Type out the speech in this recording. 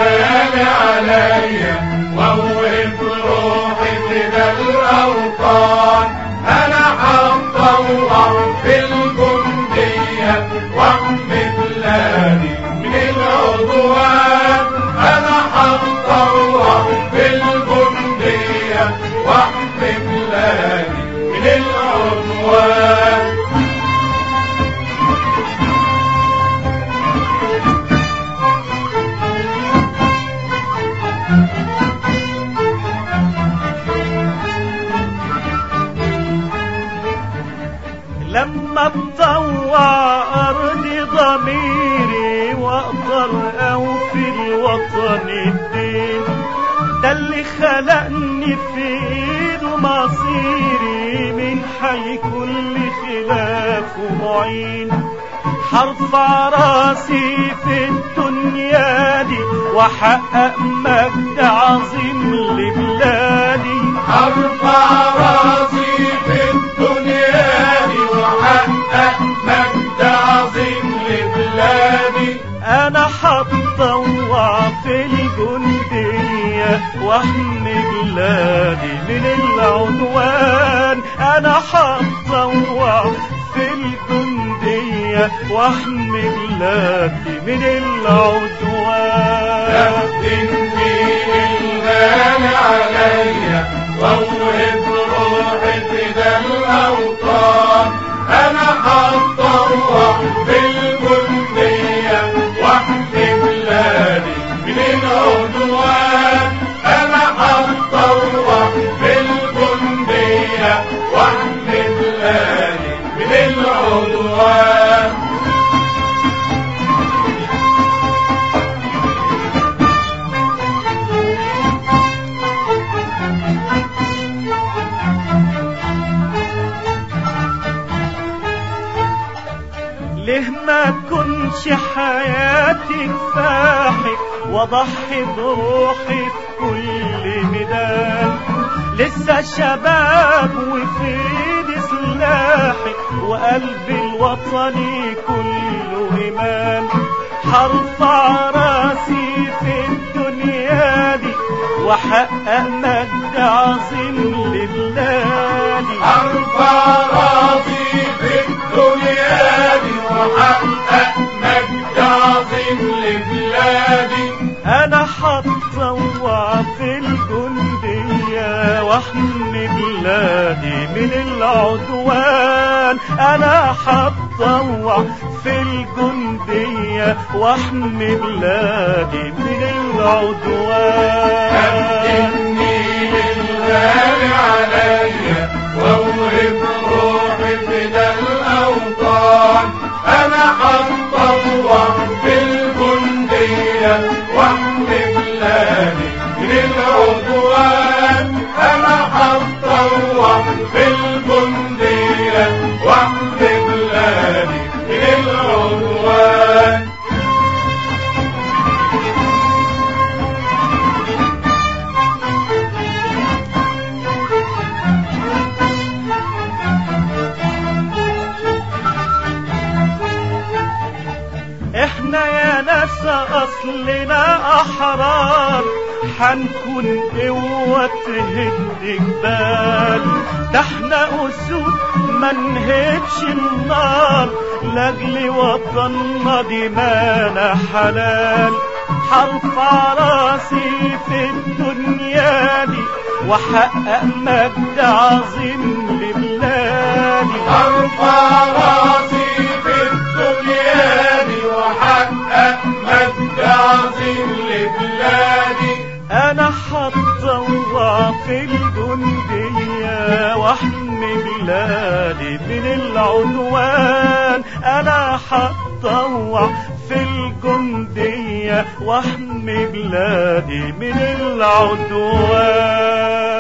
الغالي عليا ووهب روحي فدا الأوطان أنا هتطوع في الجندية واحمي بلادي من العدوان أنا هتطوع في الجندية واحمي بلادي من العدوان لما تطوع أرضي ضميري وأقدر أوفي الوطن الدين ده اللي خلقني في ايده مصيري من حي كل خلاف ومعين هرفع راسي في الدنيا دي واحقق مجد عظيم لبلادي ارفع راسي في الدنيا دي واحقق مجد عظيم لبلادي انا هتطوع في الجندية واحمي بلادي من العدوان انا هتطوع في الجندية واحمي بلادي من العدوان ياخد النيل الغالي عليا ووهب روحي فدا الاوطان انا هتطوع في الجندية واحمي بلادي من العدوان انا هتطوع في الجندية واحمي بلادي من العدوان ليه ما كنش حياتي كفاحي واضحي بروحي في كل ميدان لسه شباب وفي ايدي سلاحي وقلبي الوطني كله ايمان هرفع راسي في الدنيا دي واحقق مجد عظيم لبلادي ارفع راسي في الدنيا دي واحقق مجد عظيم لبلادي انا هتطوع في الجندية واحمي بلادي من العدوان انا هتطوع في الجندية واحمي بلادي من العدوان النيل الغالي عليا ووهب روحي فدا الاوطان انا هتطوع في الجندية واحمي بلادي من العدوان انا هتطوع في الجندية واحمي بلادي من العدوان احنا يا ناس اصلنا احرار حنكون قوة تهد جبال ده احنا اسود ما نهدش النار لاجل وطننا دمانا حلال هرفع راسي في الدنيا دي واحقق مجد عظيم لبلادي ارفع راسي في الدنيا دي واحقق مجد عظيم لبلادي انا هتطوع في الجندية واحمي بلادي من العدوان انا هتطوع في الجندية واحمي بلادي من العدوان